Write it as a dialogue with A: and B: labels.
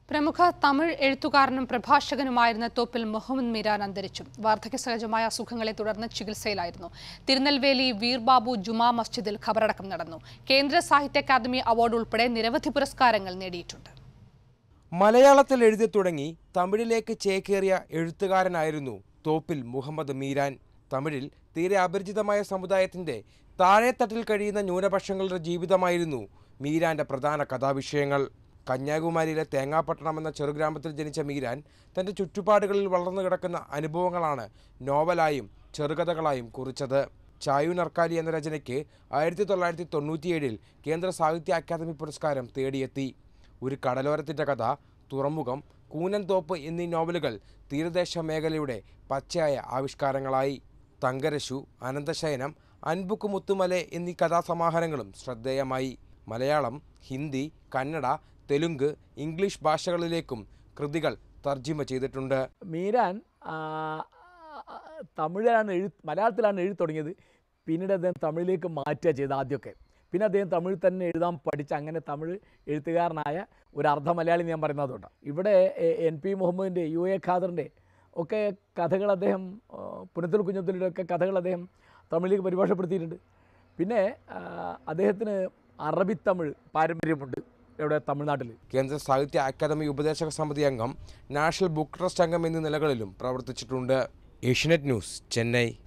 A: പ്രമുഖ തമിഴ് എഴുത്തുകാരനും പ്രഭാഷകനുമായിരുന്ന തോപ്പിൽ മുഹമ്മദ് മീരാൻ അന്തരിച്ചു വാർദ്ധക്യ സഹജമായ അസുഖങ്ങളെ തുടർന്ന് ചികിത്സയിലായിരുന്നു തിരുനെൽവേലി വീർബാബു ജുമാ മസ്ജിദിൽ ഖബറടക്കം നടന്നു കേന്ദ്ര സാഹിത്യ അക്കാദമി അവാർഡ് ഉൾപ്പെടെ നിരവധി പുരസ്കാരങ്ങൾ നേടിയിട്ടുണ്ട്
B: മലയാളത്തിൽ എഴുതി തുടങ്ങി തമിഴിലേക്ക് ചേക്കേറിയ എഴുത്തുകാരനായിരുന്നു തോപ്പിൽ മുഹമ്മദ് മീരാൻ തമിഴിൽ തീരെ അപരിചിതമായ സമുദായത്തിന്റെ താഴെത്തട്ടിൽ കഴിയുന്ന ന്യൂനപക്ഷങ്ങളുടെ ജീവിതമായിരുന്നു മീരാന്റെ പ്രധാന കഥാവിഷയങ്ങൾ കന്യാകുമാരിയിലെ തേങ്ങാപട്ടണം എന്ന ചെറുഗ്രാമത്തിൽ ജനിച്ച മീരാൻ തന്റെ ചുറ്റുപാടുകളിൽ വളർന്നു കിടക്കുന്ന അനുഭവങ്ങളാണ് നോവലായും ചെറുകഥകളായും കുറിച്ചത് ചായു നർക്കാലി എന്ന രചനയ്ക്ക് ആയിരത്തി തൊള്ളായിരത്തി തൊണ്ണൂറ്റിയേഴിൽ കേന്ദ്ര സാഹിത്യ അക്കാദമി പുരസ്കാരം തേടിയെത്തി ഒരു കടലോരത്തിൻ്റെ കഥ തുറമുഖം കൂനൻ തോപ്പ് എന്നീ നോവലുകൾ തീരദേശ മേഖലയുടെ പച്ചയായ ആവിഷ്കാരങ്ങളായി തങ്കരശു അനന്തശയനം അൻബുക്ക് മുത്തുമലെ എന്നീ കഥാസമാഹാരങ്ങളും ശ്രദ്ധേയമായി മലയാളം ഹിന്ദി കന്നഡ തെലുങ്ക് ഇംഗ്ലീഷ് ഭാഷകളിലേക്കും കൃതികൾ തർജിമ ചെയ്തിട്ടുണ്ട്
C: മീരാൻ ആ, തമിഴിലാണ് എഴു മലയാളത്തിലാണ് എഴുതി തുടങ്ങിയത് പിന്നീട് അദ്ദേഹം തമിഴിലേക്ക് മാറ്റുക ചെയ്ത് ആദ്യമൊക്കെ പിന്നെ അദ്ദേഹം തമിഴ് തന്നെ എഴുതാൻ പഠിച്ച് അങ്ങനെ തമിഴ് എഴുത്തുകാരനായ ഒരു അർദ്ധ മലയാളി ഞാൻ പറയുന്നത് അതുകൊണ്ടാണ് ഇവിടെ എ- എൻ പി മുഹമ്മദിൻ്റെ യു എ ഖാദറിൻ്റെ ഒക്കെ കഥകൾ അദ്ദേഹം ആ, പുനത്തുൽ കുഞ്ഞത്തുലിയുടെ ഒക്കെ കഥകൾ അദ്ദേഹം തമിഴിലേക്ക് പരിഭാഷപ്പെടുത്തിയിട്ടുണ്ട് പിന്നെ ആ, അദ്ദേഹത്തിന് അറബി തമിഴ് പാരമ്പര്യമുണ്ട് ഇവിടെ തമിഴ്നാട്ടിൽ
B: കേന്ദ്ര സാഹിത്യ അക്കാദമി ഉപദേശക സമിതി അംഗം നാഷണൽ ബുക്ക് ട്രസ്റ്റ് അംഗം എന്നീ നിലകളിലും പ്രവർത്തിച്ചിട്ടുണ്ട് ഏഷ്യനെറ്റ് ന്യൂസ് ചെന്നൈ